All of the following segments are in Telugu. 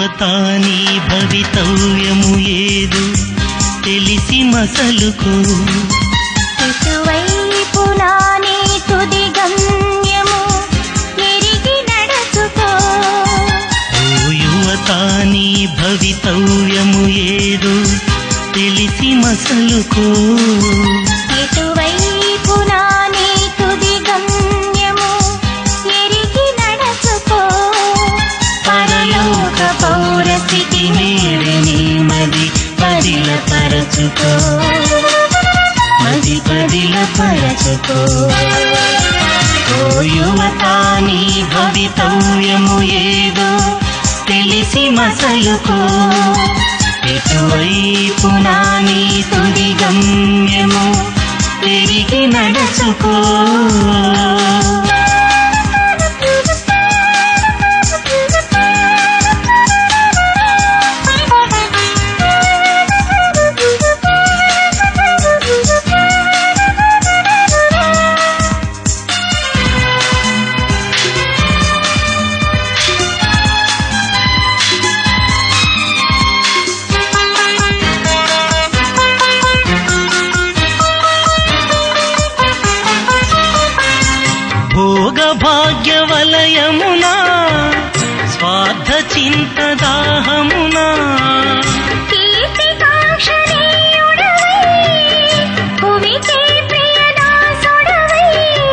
యువత నీ భవితవ్యము ఏదు తెలిసి మసలుకో ఎటువైపునా నీ తుది గమ్యము ఎరిగి నడచుకో ఓ యువత నీ భవితవ్యము ఏదు తెలిసి మసలుకో ఎటువైపునా నీ తుది గమ్యము ఎరిగి నడచుకో పరలోక పౌరస్థితి మేరని మది పదిల పరచుకో మది పదిల పరచుకో ఓ యువత నీ భవితవ్యము ఏదో తెలిసి మసలుకో ఎటువైపు నా నీ తుది గమ్యము తిరిగి నడుచుకో భోగ భాగ్య వలయమునా స్వార్థ చింత దాహమునా కీర్తికాంక్షణీయుడవై, భువికే ప్రియదాసుడవై.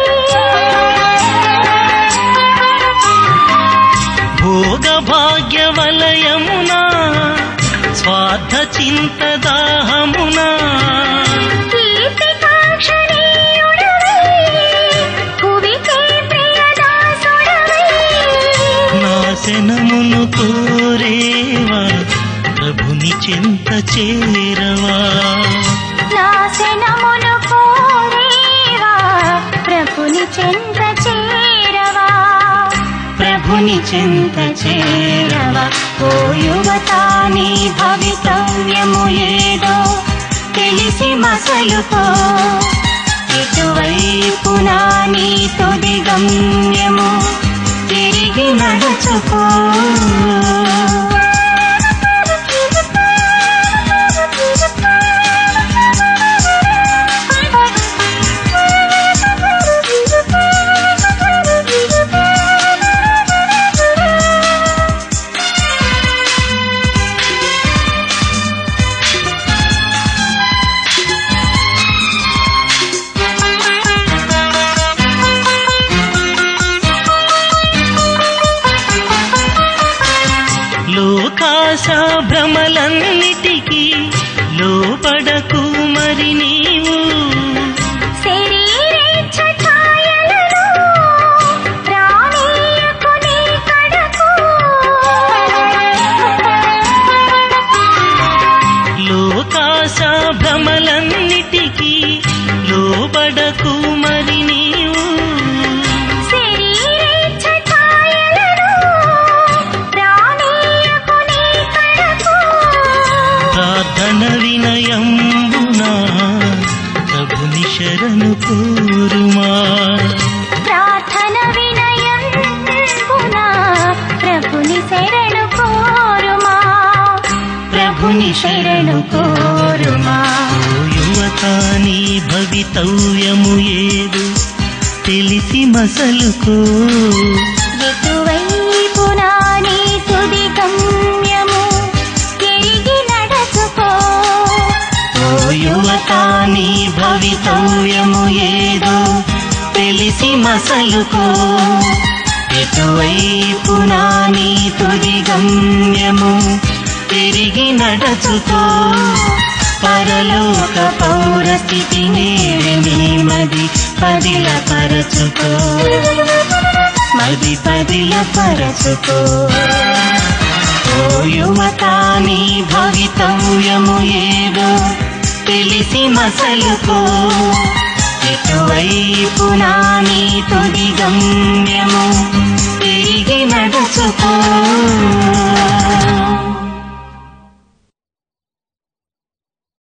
భోగ భాగ్య వలయమునా స్వార్థ చింత దాహమునా కీర్తికాంక్షణీయుడవై, భువికే ప్రియదాసుడవై. నాశనమును కోరేవా ప్రభుని చింత చేరవా నాశనమును కోరేవా, ప్రభుని చెంత చేరవా ప్రభుని చింత చేరవా ఓ యువత నీ భవితవ్యము ఏదో తెలిసి మసలుకో ఎటువైపునా నీ తుది గమ్యము తిరిగి నడుచుకో లోకాశ భ్రమలన్నిటికీ లోపడకు మరి నీవు శరీరేచ్ఛ ఛాయలను రానీయకు నీ కడకు. లోకాశ భ్రమలన్నిటికీ లోబడకు మరి నీవు శరీరేచ్ఛ ఛాయలను రానీయకు నీ కడకు. ప్రార్థన వినయంబునా ప్రభుని శరణు కోరుమా ప్రార్థన వినయంబున ప్రభుని శరణు కోరుమా ప్రభుని శరణు కోరుమా ఓ యువత నీ భవితవ్యము ఏదు తెలిసి మసలుకో ఎటువైపునా నీ తుది గమ్యము తిరిగి నడచుకో ఓ యువత నీ భవితవ్యము ఏదో తెలిసి మసలుకో ఎటువైపు నా నీ తుది గమ్యము తిరిగి నడచుకో పరలోక పౌరస్థితి నేరని మది పదిల పరచుకో మది పదిల పరచుకో ఓ యువత నీ భవితవ్యము ఏదో తెలిసి మసలుకో ఎటువైపు నా నీ తుది గమ్యము తిరిగి నడుచుకో